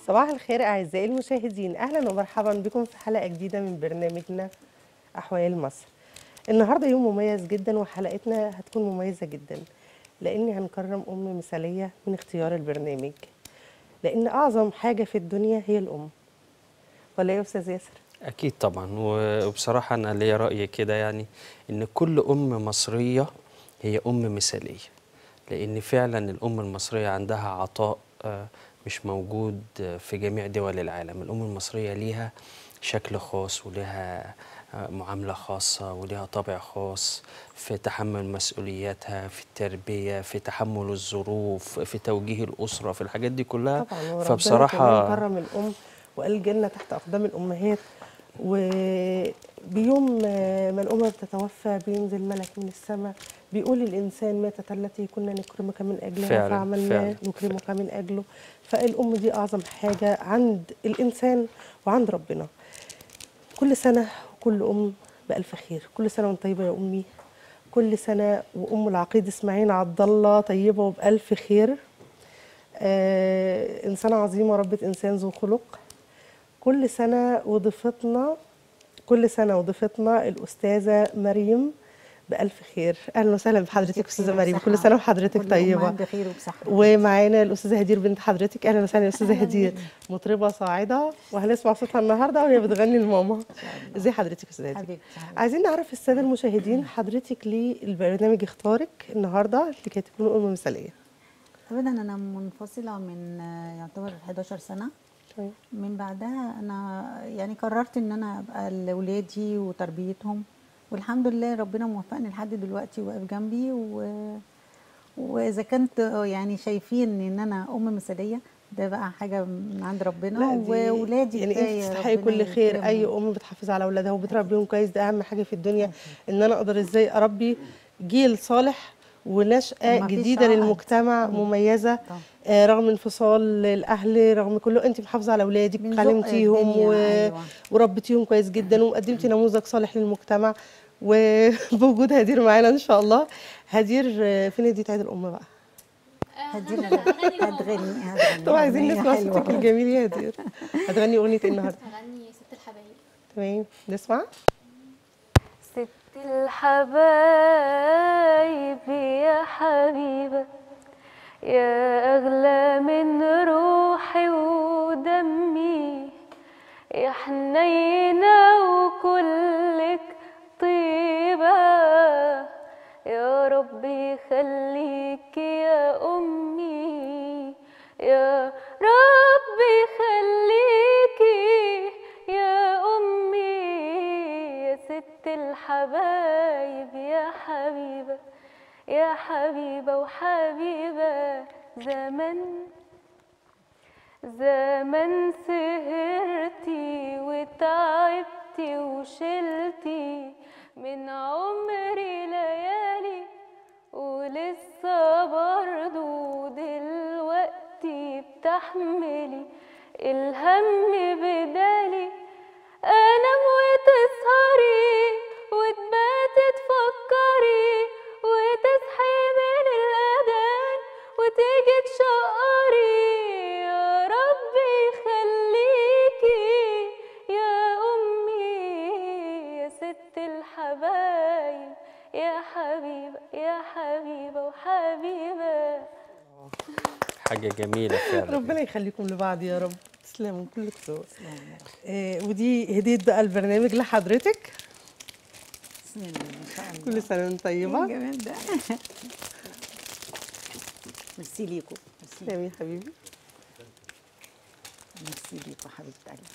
صباح الخير أعزائي المشاهدين أهلا ومرحبا بكم في حلقة جديدة من برنامجنا أحوال مصر النهاردة يوم مميز جدا وحلقتنا هتكون مميزة جدا لأني هنكرم أم مثالية من اختيار البرنامج لأن أعظم حاجة في الدنيا هي الأم ولا إيه يا أستاذ ياسر؟ أكيد طبعا وبصراحة أنا ليا رأي كده يعني إن كل أم مصرية هي أم مثالية لأن فعلا الأم المصرية عندها عطاء آه، مش موجود آه، في جميع دول العالم الأم المصرية ليها شكل خاص ولها آه، معاملة خاصة ولها طابع خاص في تحمل مسؤولياتها في التربية في تحمل الظروف في توجيه الأسرة في الحاجات دي كلها طبعا وربنا فبصراحة كمان كرم الأم وقال الجنة تحت أقدام الأمهات وبيوم ما الأم بتتوفى بينزل ملك من السماء بيقول الإنسان ماتت التي كنا نكرمك من أجلها فعلاً، فعملنا فعلاً، نكرمك من أجله فالأم دي أعظم حاجة عند الإنسان وعند ربنا كل سنة وكل أم بألف خير كل سنة وانت طيبة يا أمي كل سنة وأم العقيد إسماعيل عبد الله طيبة وبألف خير آه إنسانة عظيمة ربة إنسان ذو خلق كل سنة وضيفتنا كل سنة وضيفتنا الأستاذة مريم بألف خير أهلا وسهلا بحضرتك أستاذة مريم كل سنة وحضرتك طيبة بخير وبصحة ومعانا الأستاذة هدير بنت حضرتك أهلا وسهلا يا أستاذة أهلاً هدير بيك. مطربة صاعدة وهنسمع صوتها النهاردة وهي بتغني لماما ازي حضرتك يا أستاذة هدير حبيبتي حبيبتي. عايزين نعرف السادة المشاهدين حضرتك ليه البرنامج اختارك النهاردة لكي تكونوا أم مثالية ابدا انا منفصله من آه، يعتبر 11 سنه طيب. من بعدها انا يعني قررت ان انا ابقى لاولادي وتربيتهم والحمد لله ربنا موفقني لحد دلوقتي واقف جنبي و... واذا كنت آه، يعني شايفين ان انا ام مثاليه ده بقى حاجه من عند ربنا لا دي واولادي يعني كفاية انت تستحقي ربنا كل خير اي يكرمهم. ام بتحافظ على اولادها وبتربيهم كويس ده اهم حاجه في الدنيا ان انا اقدر ازاي اربي جيل صالح ونشأة مفيش جديدة عقد. للمجتمع مم. مميزة طبعا. آه، رغم انفصال الاهل رغم كله انت محافظه على اولادك بنزق علمتيهم الدنيا، و... أيوة. وربيتيهم كويس جدا وقدمتي نموذج صالح للمجتمع وبوجود هدير معانا ان شاء الله هدير آه، فين هديه عيد الام بقى هدينا هتغني هتغني طبعا عايزين أغنية نسمع حلوة. صوتك الجميل يا هدير هتغني اغنيه ايه النهارده هغني ست الحبايب تمام نسمع ست الحبايب يا حبيبة يا أغلى من روحي ودمي يا حنينة وكلك طيبة يا رب يخليك يا أمي يا رب يخليكي يا أمي يا ست الحبايب يا حبيبة يا حبيبة وحبيبة زمن زمن سهرتي وتعبتي وشلتي من عمري ليالي ولسه برضو دلوقتي بتحملي الهم بدالي انام وتسهري وتباتي تفكري وتصحي من الاذان وتيجي تشقري يا ربي يخليكي يا امي يا ست الحبايب يا حبيبه يا حبيبه وحبيبه حاجة جميلة فعلا ربنا يخليكم لبعض يا رب تسلموا كلك ذوق آه ودي هديه بقى البرنامج لحضرتك بسم الله ما شاء الله كل سنه وانت طيبه الجمال ده ميرسي ليكم ميرسي تسلمي يا حبيبي ميرسي ليكم حبيبه قلبي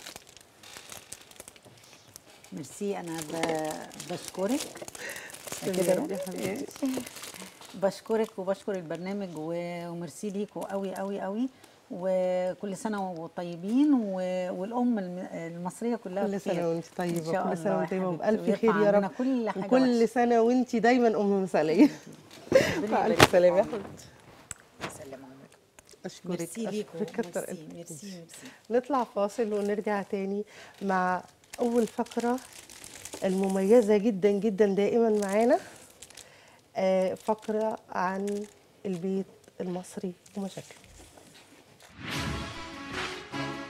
ميرسي انا ب- بشكرك تسلمي يا رب يا حبيبتي بشكرك وبشكر البرنامج و- وميرسي ليكم قوي قوي قوي وكل سنه وطيبين و- والام الم- المصريه كلها كل بخير. سنه وانت إن طيبه شاء كل سنه الله وانت يا طيبه حبيبتي، وبالف ويرفع خير يا عننا رب كل حاجه وكل وحشة. سنه وانت دايما ام مثاليه ربنا مع يبارك الف سلامه يا فيكم. حبيبتي سلام عليكم اشكرك ميرسي ليكم اشكرك كتر ميرسي ألف ميرسي خير. ميرسي نطلع فاصل ونرجع تاني مع اول فقره المميزه جدا جدا دائما معانا آه، فقره عن البيت المصري ومشاكله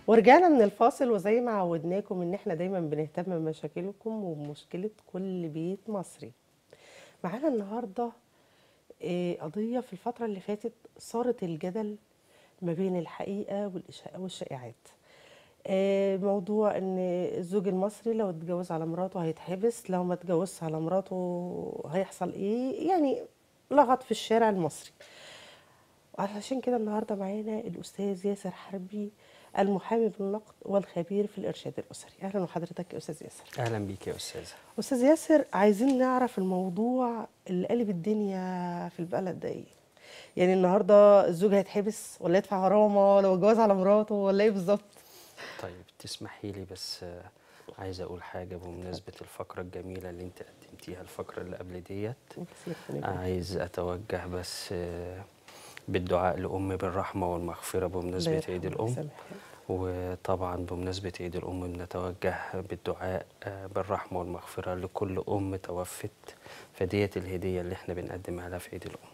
ورجعنا من الفاصل وزي ما عودناكم ان احنا دايما بنهتم بمشاكلكم وبمشكلة كل بيت مصري معانا النهاردة آه، قضية في الفترة اللي فاتت صارت الجدل ما بين الحقيقة والإشاعة- والشائعات آه، موضوع ان الزوج المصري لو اتجوز على مراته هيتحبس لو ما اتجوزش على مراته هيحصل ايه يعني لغط في الشارع المصري علشان كده النهارده معانا الاستاذ ياسر حربي المحامي بالنقد والخبير في الارشاد الاسري اهلا وحضرتك يا استاذ ياسر اهلا بيك يا استاذه استاذ ياسر عايزين نعرف الموضوع اللي قلب الدنيا في البلد ده ايه يعني النهارده الزوج هيتحبس ولا يدفع غرامه لو اتجوز على مراته ولا ايه بالظبط طيب تسمحي لي بس آه، عايز اقول حاجه بمناسبه الفقره الجميله اللي انت قدمتيها الفقره اللي قبل ديت عايز اتوجه بس آه، بالدعاء لامي بالرحمه والمغفره بمناسبه عيد الام وطبعا بمناسبة عيد الأم بنتوجه بالدعاء آه، بالرحمة والمغفرة لكل أم توفت فديت الهدية اللي احنا بنقدمها لها في عيد الأم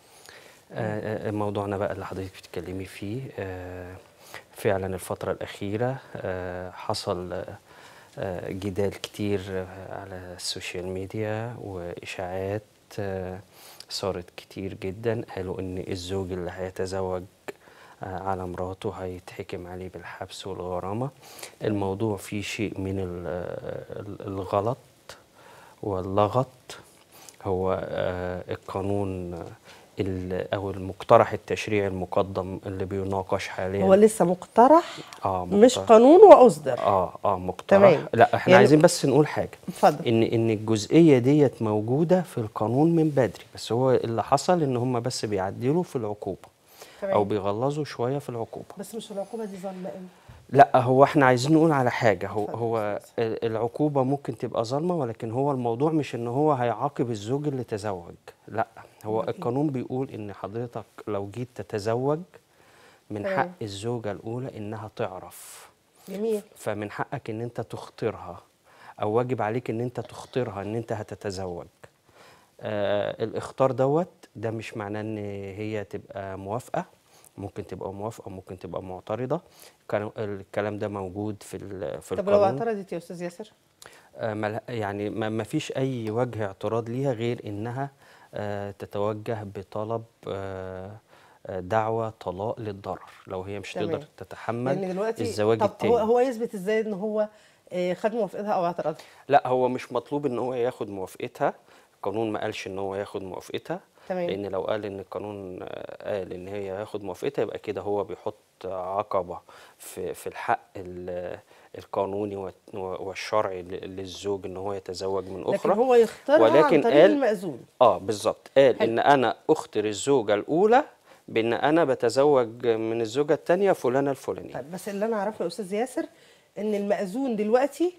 آه، آه، موضوعنا بقى اللي حضرتك بتتكلمي فيه آه، فعلا الفترة الأخيرة آه، حصل آه، آه، جدال كتير آه، على السوشيال ميديا وإشاعات آه، صارت كتير جدا قالوا إن الزوج اللي هيتزوج آه، على مراته هيتحكم عليه بالحبس والغرامة الموضوع فيه شيء من ال- ال- الغلط واللغط هو آه، القانون آه، ال- أو المقترح التشريعي المقدم اللي بيناقش حاليا هو لسه مقترح اه مش مقترح. قانون واصدر اه اه مقترح تمام. لا احنا يعني- عايزين بس نقول حاجه اتفضل ان ان الجزئيه ديت موجوده في القانون من بدري بس هو اللي حصل ان هم بس بيعدلوا في العقوبه تمام. او بيغلظوا شويه في العقوبه بس مش العقوبه دي ظالمه قوي لا هو احنا عايزين نقول على حاجه هو اتفضل هو يا أستاذ. ال- العقوبه ممكن تبقى ظالمه ولكن هو الموضوع مش ان هو هيعاقب الزوج اللي تزوج لا هو أمال إيه؟ القانون بيقول ان حضرتك لو جيت تتزوج من تمام. حق الزوجه الاولى انها تعرف جميل فمن حقك ان انت تختارها او واجب عليك ان انت تختارها ان انت هتتزوج آه الاختار دوت ده مش معناه ان هي تبقى موافقه ممكن تبقى موافقه ممكن تبقى معترضه كان الكلام ده موجود في ال- في طب لو القانون اعترضت يا استاذ ياسر آه مل- يعني ما ما فيش اي وجه اعتراض ليها غير انها آه تتوجه بطلب آه آه، دعوى طلاق للضرر لو هي مش تمام. تقدر تتحمل يعني دلوقتي الزواج طب التاني هو هو يثبت ازاي ان هو آه، خد موافقتها او اعترضها لا هو مش مطلوب ان هو ياخد موافقتها القانون ما قالش ان هو ياخد موافقتها تمام. لان لو قال ان القانون آه، قال ان هي ياخد موافقتها يبقى كده هو بيحط عقبة في في الحق ال- القانوني والت- والشرعي ل- للزوج ان هو يتزوج من لكن اخرى هو يختارها عن ولكن طريق قال- المأذون اه بالظبط قال حلو. ان انا اختر الزوجة الاولى بان انا بتزوج من الزوجة الثانية فلانة الفلانية طيب بس اللي انا اعرفه يا استاذ ياسر ان المأذون دلوقتي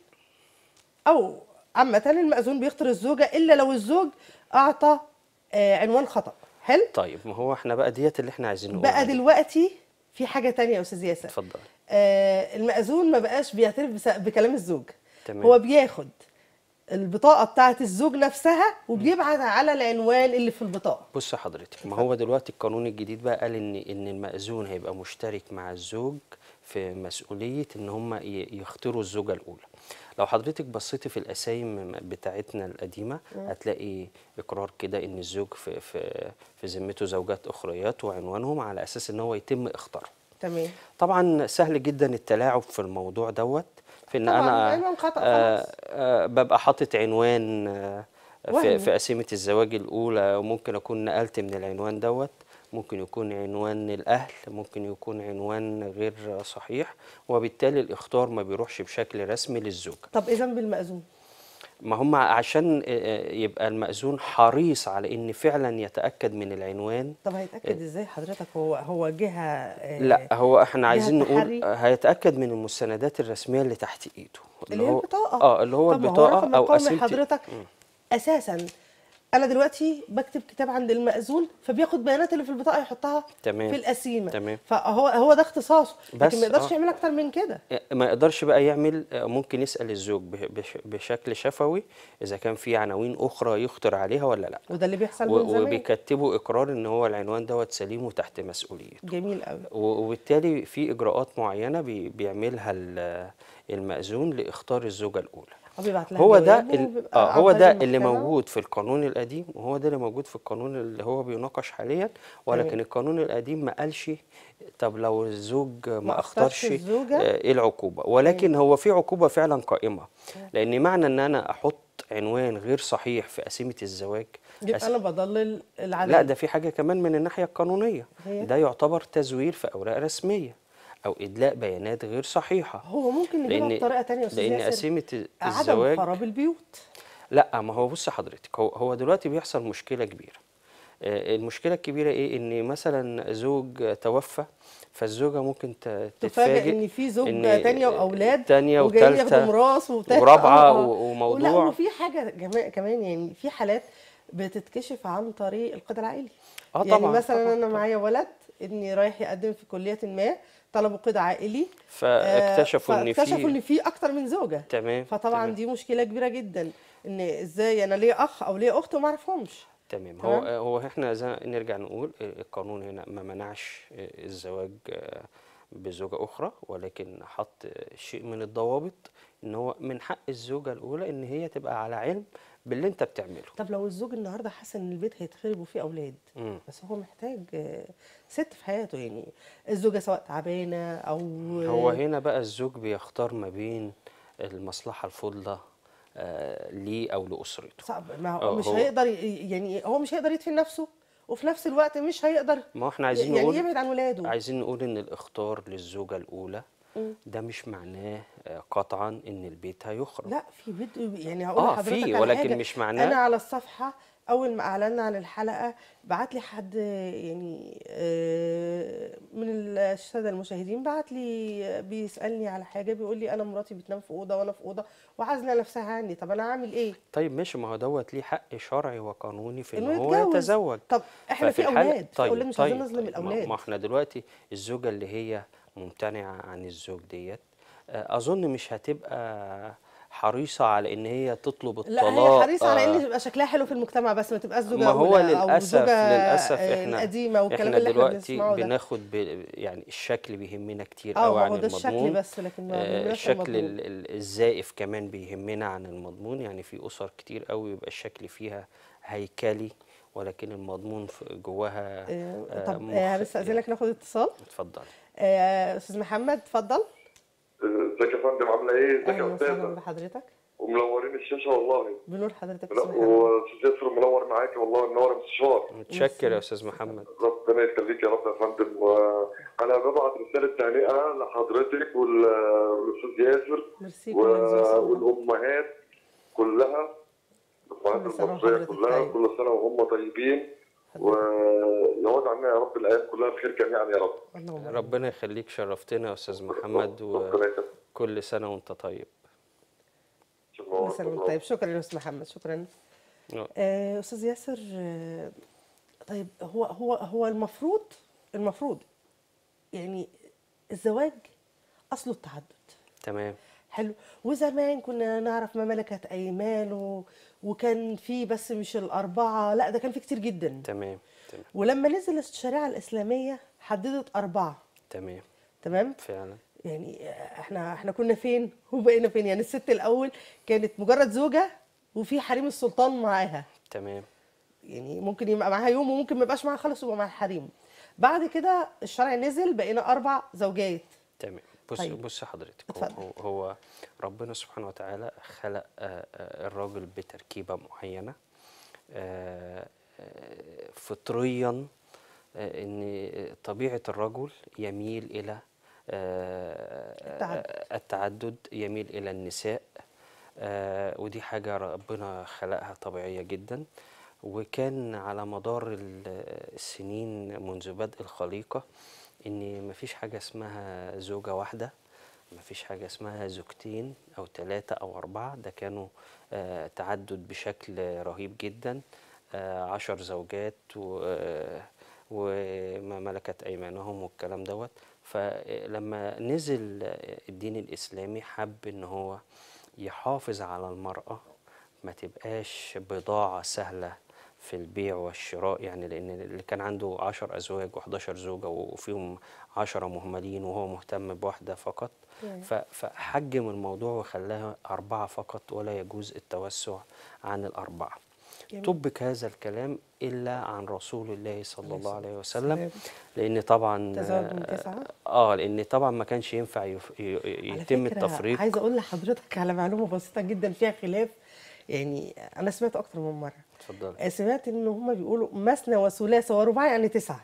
او عامة المأذون بيختار الزوجة الا لو الزوج اعطى آه، عنوان خطأ حلو طيب ما هو احنا بقى ديت اللي احنا عايزين نقول بقى عليه. دلوقتي في حاجة تانية يا استاذ ياسر اتفضل آه، المأذون ما بقاش بيعترف بس- بكلام الزوج تمام. هو بياخد البطاقة بتاعة الزوج نفسها وبيبعت على العنوان اللي في البطاقة بص حضرتك ما هو دلوقتي القانون الجديد بقى قال ان ان المأذون هيبقى مشترك مع الزوج في مسؤولية ان هم ي- يختاروا الزوجة الأولى لو حضرتك بصيتي في القسايم بتاعتنا القديمة هتلاقي إقرار كده ان الزوج في في في ذمته زوجات أخريات وعنوانهم على أساس ان هو يتم اختاره تمام طبعا سهل جدا التلاعب في الموضوع دوت في ان طبعاً، انا عنوان خطأ آه خلاص. آه ببقى حاطط عنوان آه في, وهمي. في قسيمة الزواج الأولى وممكن أكون نقلت من العنوان دوت ممكن يكون عنوان الأهل ممكن يكون عنوان غير صحيح وبالتالي الاختيار ما بيروحش بشكل رسمي للزوجة طب ايه ذنب المأذون ما هم عشان آه، آه، يبقى المأذون حريص على إن فعلا يتأكد من العنوان طب هيتأكد ازاي حضرتك هو هو جهة آه، لا هو احنا جهة عايزين نقول تحري؟ آه، هيتأكد من المستندات الرسمية اللي تحت ايده اللي هي البطاقة اه اللي هو طب ما البطاقة رقم او القومي قسيمة حضرتك اساسا انا دلوقتي بكتب كتاب عند المأذون فبياخد بيانات اللي في البطاقه يحطها تمام. في القسيمه تمام. فهو هو ده اختصاصه بس، لكن ما يقدرش آه. يعمل اكتر من كده ما يقدرش بقى يعمل ممكن يسأل الزوج بش- بش- بشكل شفوي إذا كان في عناوين أخرى يخطر عليها ولا لا وده اللي بيحصل و- من زمان وبيكتبوا إقرار إن هو العنوان دوت سليم وتحت مسؤوليته جميل قوي و- وبالتالي في إجراءات معينة بي- بيعملها ال- المأذون لإخطار الزوجة الأولى هو بيبعت لها هو ده جواب ال- وبيبقى اه عن هو طريق ده اللي المحكمة. موجود في القانون القديم وهو ده اللي موجود في القانون اللي هو بيناقش حاليا ولكن تمام. القانون القديم ما قالش طب لو الزوج ما ما اختارش اختارش الزوجة؟ آه، ايه العقوبة ولكن هو في عقوبة فعلا قائمة لان معنى ان انا احط عنوان غير صحيح في قسيمة الزواج يبقى أس- انا بضلل العدالة لا ده في حاجة كمان من الناحية القانونية هي؟ ده يعتبر تزوير في أوراق رسمية أو إدلاء بيانات غير صحيحة هو ممكن نجيبها بطريقه تانية يا استاذ لأن ياسر قسيمة عدم الزواج خراب البيوت لا ما هو بص حضرتك هو هو دلوقتي بيحصل مشكلة كبيرة آه، المشكلة الكبيرة ايه ان مثلا زوج توفى فالزوجة ممكن ت- تفاجئ تتفاجئ ان في زوج إن تانية واولاد تانية وجايين ياخدوا وتالتة ميراث وبتاع ورابعة آه، آه. و- وموضوع. لا وفي حاجه جما- كمان يعني في حالات بتتكشف عن طريق القضاء العائلي آه يعني طبعاً، مثلا طبعاً، انا طبعاً. معايا ولد ابني رايح يقدم في كليه ما طلبوا قضاء عائلي فاكتشفوا آه، ان فاكتشفوا ان في في اكتر من زوجه تمام فطبعا تمام. دي مشكله كبيره جدا ان ازاي انا ليه اخ او ليه اخت وما اعرفهمش تمام هو تمام؟ هو احنا زي نرجع نقول القانون هنا ما منعش الزواج بزوجة أخرى ولكن حط شيء من الضوابط إن هو من حق الزوجة الأولى إن هي تبقى على علم باللي أنت بتعمله طب لو الزوج النهارده حاسس ان البيت هيتخرب وفيه اولاد مم. بس هو محتاج آه، ست في حياته يعني الزوجه سواء تعبانه او هو هنا بقى الزوج بيختار ما بين المصلحة الفضلى آه، ليه أو لأسرته صعب ما هو آه، مش هو- هيقدر ي- يعني هو مش هيقدر يدفن نفسه وفي نفس الوقت مش هيقدر ما هو احنا عايزين يعني نقول يبعد عن ولاده عايزين نقول ان الاختار للزوجة الأولى مم. ده مش معناه آه، قطعا ان البيت هيخرب لا في بيت يعني هقول آه، لحضرتك في، على ولكن حاجة. مش معناه- انا على الصفحه اول ما اعلنا عن الحلقه بعت لي حد يعني آه، من الساده المشاهدين بعت لي بيسالني على حاجه بيقول لي انا مراتي بتنام في اوضه وانا في اوضه وعازله نفسها عني طب انا اعمل ايه طيب ماشي ما هو دوت ليه حق شرعي وقانوني في ان انه هو يتجوز يتزوج طب احنا ففي في الحالة- اولاد في طيب اولاد مش طيب عايزين نظلم طيب ما- الاولاد ما احنا دلوقتي الزوجة اللي هي ممتنعة عن الزوج ديت آه، اظن مش هتبقى حريصة على ان هي تطلب لا الطلاق هي حريصه على آه، ان يبقى شكلها حلو في المجتمع بس ما تبقاش زوجه ما هو أولى او للاسف زوجه للاسف آه، احنا القديمه والكلام احنا اللي احنا دلوقتي بنسمعه ده بناخد ب... يعني الشكل بيهمنا كتير اه قوي ما عن هو ده الشكل المضمون بس لكن ما آه، بيهمناش الشكل المضمون. ال- ال- الزائف كمان بيهمنا عن المضمون يعني في اسر كتير قوي يبقى الشكل فيها هيكلي ولكن المضمون في- جواها آه، آه، طب مخ- آه، هنستأذنك ناخد اتصال اتفضل آه، استاذ محمد اتفضل ازيك يا فندم عامله ايه؟ ازيك اهلا يا وسهلا استاذه؟ بحضرتك ومنورين الشاشه والله بنور حضرتك يا لا، استاذ محمد واستاذ ياسر منور معاكي والله منور مستشار متشكر يا استاذ محمد ربنا يخليك يا رب يا فندم وانا ببعت رساله تهنئه لحضرتك وال- والاستاذ ياسر ميرسي و- كل الزوج والامهات كلها الامهات كل سنة المصريه وحضرتك كلها طيب. كل سنه وهم طيبين ويعود عنا يا رب الايام كلها بخير جميعا يا رب اللهم آمين. ربنا يخليك شرفتنا يا استاذ محمد ربنا يخليك وكل سنه وانت طيب كل سنه وانت طيب شكرا يا استاذ محمد شكرا آه. آه، استاذ ياسر آه، طيب هو هو هو المفروض المفروض يعني الزواج اصله التعدد تمام حلو وزمان كنا نعرف ما ملكت ايمانه وكان في بس مش الاربعه لا ده كان في كتير جدا تمام تمام ولما نزلت الشريعه الاسلاميه حددت اربعه تمام تمام فعلا يعني احنا احنا كنا فين وبقينا فين يعني الست الاول كانت مجرد زوجه وفي حريم السلطان معاها تمام يعني ممكن يبقى معاها يوم وممكن ما يبقاش معاها خالص ويبقى معاها حريم بعد كده الشرع نزل بقينا اربع زوجات تمام بص طيب. بص حضرتك هو, اتفضل. هو, هو ربنا سبحانه وتعالى خلق آه، آه، الراجل بتركيبة معينة آه، آه، فطريا آه، ان طبيعة الرجل يميل الى آه، التعدد. آه، التعدد يميل الى النساء آه، ودي حاجة ربنا خلقها طبيعية جدا وكان على مدار ال- السنين منذ بدء الخليقة ان مفيش حاجة اسمها زوجة واحدة مفيش حاجة اسمها زوجتين أو ثلاثة أو أربعة ده كانوا آه، تعدد بشكل رهيب جدا آه، عشر زوجات و آه، وما ملكت أيمانهم والكلام دوت فلما نزل آه، الدين الإسلامي حب إن هو يحافظ على المرأة ما تبقاش بضاعة سهلة في البيع والشراء يعني لأن اللي كان عنده عشر أزواج و11 زوجة وفيهم عشرة مهملين وهو مهتم بواحدة فقط ياه. ف- فحجم الموضوع وخلاها أربعة فقط ولا يجوز التوسع عن الأربعة جميل. طبق هذا الكلام إلا عن رسول الله صلى الله عليه وسلم والسلام. لأن طبعا تزوج من تسعة؟ اه لأن طبعا ما كانش ينفع يف- ي- ي- على يتم فكرة التفريق عايزه اقول لحضرتك على معلومه بسيطه جدا فيها خلاف يعني انا سمعت اكتر من مره اتفضل سمعت ان هم بيقولوا مثنى وثلاث ورباع يعني تسعه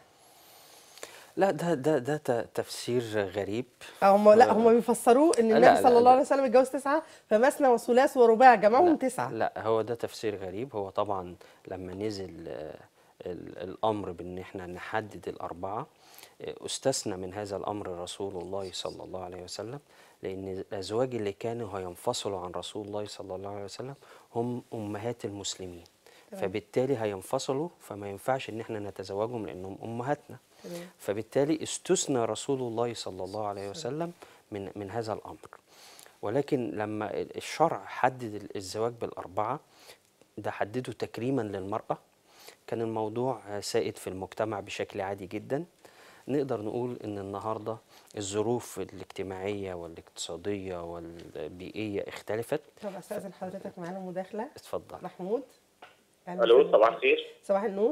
لا ده ده ده ت- تفسير غريب هم لا هم بيفسروه ان لا، النبي لا، صلى الله لا. عليه وسلم اتجوز تسعه فمثنى وثلاث ورباع جمعهم تسعه لا هو ده تفسير غريب هو طبعا لما نزل آه، ال- الامر بان احنا نحدد الاربعه آه، استثنى من هذا الامر رسول الله صلى الله عليه وسلم لان الازواج اللي كانوا هينفصلوا عن رسول الله صلى الله عليه وسلم هم امهات المسلمين فبالتالي هينفصلوا فما ينفعش ان احنا نتزوجهم لانهم امهاتنا تمام. فبالتالي استثنى رسول الله صلى الله عليه وسلم من من هذا الامر ولكن لما الشرع حدد الزواج بالاربعه ده حدده تكريما للمراه كان الموضوع سائد في المجتمع بشكل عادي جدا نقدر نقول ان النهارده الظروف الاجتماعيه والاقتصاديه والبيئيه اختلفت طب استاذن حضرتك معانا مداخله اتفضل محمود أهلاً الو وسهلاً. صباح الخير صباح النور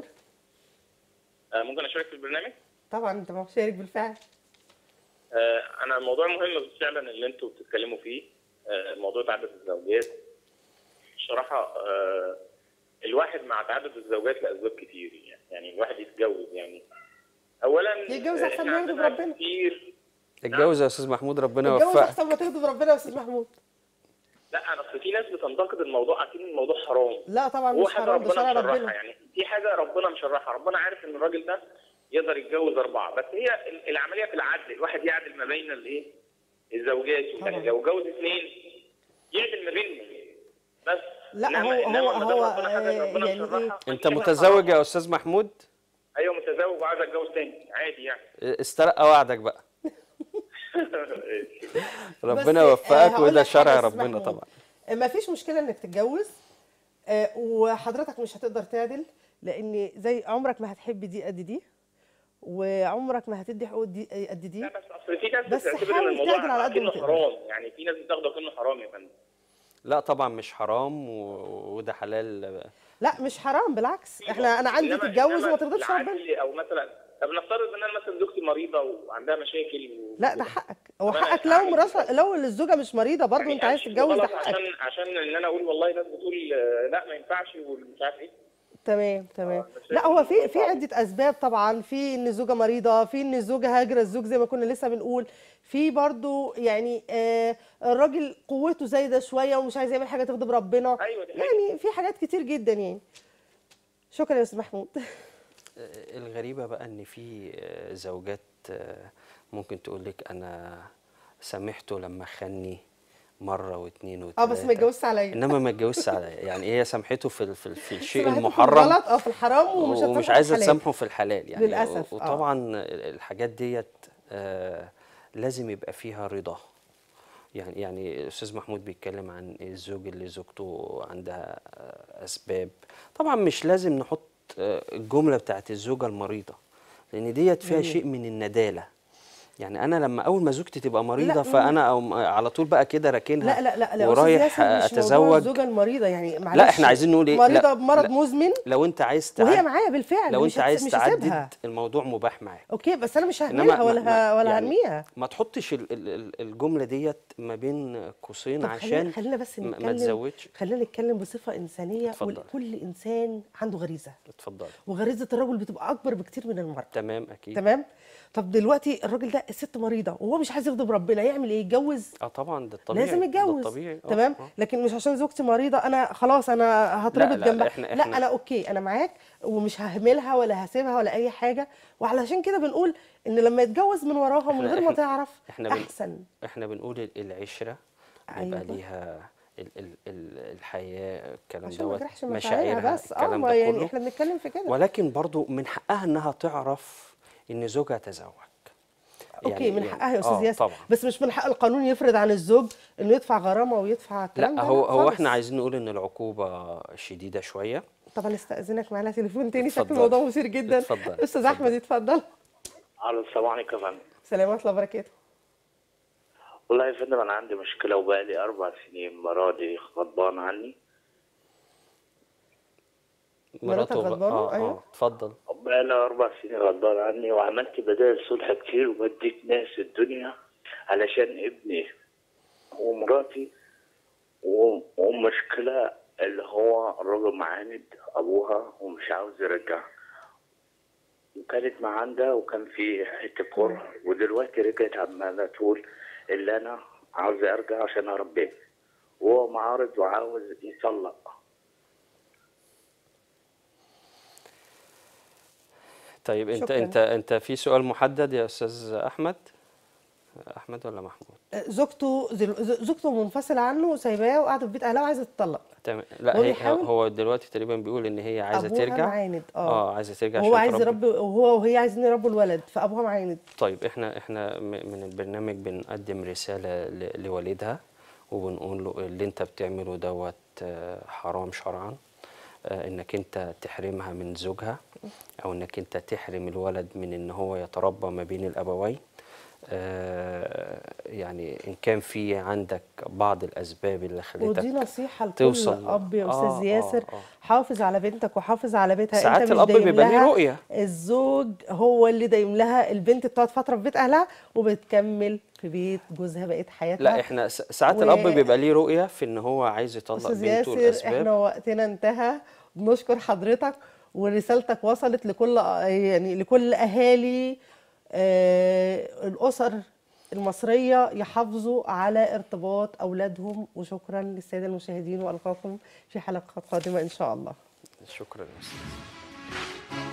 آه، ممكن اشارك في البرنامج طبعا انت مشارك بالفعل آه، انا الموضوع مهم فعلا اللي انتوا بتتكلموا فيه آه، موضوع تعدد الزوجات بصراحه آه، الواحد مع تعدد الزوجات لاسباب كتير يعني يعني الواحد يتجوز يعني اولا يتجوز آه، أحسن إحنا ما يغضب عندنا ربنا. كتير اتجوز يا استاذ محمود ربنا اتجوز يوفقك احسن ما تغضب ربنا يا استاذ محمود لا انا اصل في ناس بتنتقد الموضوع عارفين ان الموضوع حرام لا طبعا هو مش حاجه حرام ده ربنا شرع مشرحها ربنا يعني في حاجه ربنا مشرحها ربنا عارف ان الراجل ده يقدر يتجوز اربعه بس هي ال- العمليه في العدل الواحد يعدل ما بين الايه الزوجات طبعا. يعني لو جوز اثنين يعدل ما بينهم بس لا، إنما- هو- إنما هو- ما دام هو، ربنا حاجة آه، ربنا يعني مشرحها، إيه؟ ما انت فيش حاجة متزوج حرام. يا استاذ محمود ايوه متزوج وعايز اتجوز تاني عادي يعني استرق وعدك بقى ربنا بس، آه، يوفقك هقول وده لك شرع حاجة يا أستاذ ربنا محمود. طبعا ما فيش مشكله انك تتجوز آه، وحضرتك مش هتقدر تعدل لان زي عمرك ما هتحب دي قد دي وعمرك ما هتدي حقوق دي قد دي لا بس اصل في ناس بس بتعتبر ان حاول الموضوع تعدل على قد ما كأنه تقدر. حرام يعني في ناس بتاخده كأنه حرام يا فندم لا طبعا مش حرام و- وده حلال لا مش حرام بالعكس احنا انا عندي إنما- تتجوز إنما وما تغضبش ربنا العدل او مثلا طب نفترض ان انا مثلا زوجتي مريضه وعندها مشاكل و... لا ده حقك هو طب أنا حقك لو أعمل مراسة لو الزوجه مش مريضه برضو يعني انت عايز أمشي تتجوز ده غلط حقك عشان عشان ان انا اقول والله ناس بتقول آه، لا ما ينفعش ومش عارف ايه تمام تمام آه، بس لا هو في الموضوع في صعب. عده اسباب طبعا في ان الزوجه مريضه في ان الزوجه هاجره الزوج زي ما كنا لسه بنقول في برضو يعني آه الراجل قوته زايده شويه ومش عايز يعمل حاجه تغضب ربنا أيوة دي حقيقة. يعني في حاجات كتير جدا يعني شكرا يا استاذ محمود الغريبة بقى ان في آه، زوجات آه، ممكن تقول لك انا سامحته لما خني مرة واثنين وثلاثة اه بس ما اتجوزش عليا انما ما اتجوزش عليا يعني هي سامحته في ال- في, ال- في الشيء سمعته في المحرم الغلط اه في الحرام ومش هتسامحه ومش في عايزه الحلال. تسامحه في الحلال يعني للأسف، و- آه. وطبعا الحاجات ديت آه، لازم يبقى فيها رضا يعني يعني الاستاذ محمود بيتكلم عن الزوج اللي زوجته عندها آه، اسباب طبعا مش لازم نحط آه، الجمله بتاعت الزوجه المريضه لان ديت فيها جميل. شيء من النداله يعني انا لما اول ما زوجتي تبقى مريضه لا، فانا أقوم على طول بقى كده راكنها لا لا لا لا أستاذ ورايح ياسر مش موضوع اتزوج الزوجه المريضه يعني معلش لا احنا عايزين نقول ايه مريضه لا بمرض لا مزمن لو انت عايز وهي تعد معايا بالفعل لو مش انت هتس- عايز مش هسيبها. تعدد الموضوع مباح معاك اوكي بس انا مش إنما ههملها ما- ولا ما- ه- ولا يعني هرميها ما تحطش ال- ال- ال- الجمله ديت ما بين قوسين طب عشان خلينا خلينا بس ما- ما نتكلم تزودش خلينا نتكلم بصفه انسانيه اتفضل. وكل انسان عنده غريزه اتفضل وغريزه الرجل بتبقى اكبر بكتير من المراه تمام اكيد تمام طب دلوقتي الراجل ده الست مريضه وهو مش عايز يغضب ربنا يعمل ايه يتجوز اه طبعا ده الطبيعي لازم ده يتجوز الطبيعي آه، تمام آه. لكن مش عشان زوجتي مريضه انا خلاص انا هتربط لا، لا، جنبها إحنا- لا إحنا- انا اوكي انا معاك ومش ههملها ولا هسيبها ولا اي حاجه وعلشان كده بنقول ان لما يتجوز من وراها من إحنا- غير ما إحنا- تعرف احنا بن... احسن احنا بنقول ال- العشره بيبقى أيوة. ليها ال ال ال الحياه الكلام عشان ما دوت نجرحش مشاعرها بس اه الكلام ما ده يعني كله احنا بنتكلم في كده ولكن برضو من حقها انها تعرف ان زوجها تزوج اوكي من حقها يا استاذ آه ياسر طبعا بس مش من حق القانون يفرض عن الزوج انه يدفع غرامه ويدفع الكلام لا ده هو هو خالص. احنا عايزين نقول ان العقوبه شديده شويه طبعا استاذنك معانا تليفون تاني شكل اتفضل. الموضوع مثير جدا اتفضل. استاذ اتفضل. احمد اتفضل الو السلام عليكم يا فندم سلام ورحمه الله وبركاته والله يا فندم انا عندي مشكله وبقالي اربع سنين مراتي غضبان عني مراتك مراته غ- غضبانة؟ اه أيوة. اه اتفضل بقالي اربع سنين غضبان عني وعملت بدائل صلح كتير وبديت ناس الدنيا علشان ابني ومراتي و- ومشكلة اللي هو الراجل معاند ابوها ومش عاوز يرجع وكانت معاندة وكان في حتة كره ودلوقتي رجعت عمالة تقول اللي انا عاوز ارجع عشان اربيه وهو معارض وعاوز يطلق طيب انت شكراً. انت انت في سؤال محدد يا استاذ احمد احمد ولا محمود زوجته زل- ز- زوجته منفصله عنه وسايباه وقاعده في بيت اهلها وعايزه تطلق تمام لا هو هي بيحاول- هو دلوقتي تقريبا بيقول ان هي عايزه ابوها ترجع معاند اه اه عايزه ترجع وهو عشان عايز تربي. يربي وهو وهي عايزين يربوا الولد فابوها معاند طيب احنا احنا م- من البرنامج بنقدم رسالة ل- لوالدها وبنقول له اللي انت بتعمله دوت آه، حرام شرعا آه، انك انت تحرمها من زوجها او انك انت تحرم الولد من ان هو يتربى ما بين الابوين آه، يعني ان كان في عندك بعض الاسباب اللي خلتك ودي نصيحه لكل توصل اب يا آه، استاذ آه، ياسر آه. حافظ على بنتك وحافظ على بيتها ساعات انت مش الأب دايم بيبقى ليه لها رؤية. الزوج هو اللي دايم لها البنت بتقعد فتره في بيت اهلها وبتكمل في بيت جوزها بقيه حياتها لا احنا س- ساعات و- الاب بيبقى ليه رؤية في ان هو عايز يطلق استاذ بنته ياسر لاسباب احنا وقتنا انتهى بنشكر حضرتك ورسالتك وصلت لكل يعني لكل اهالي آه، الاسر المصريه يحافظوا على ارتباط اولادهم وشكرا للساده المشاهدين والقاكم في حلقات قادمه ان شاء الله شكرا يا استاذ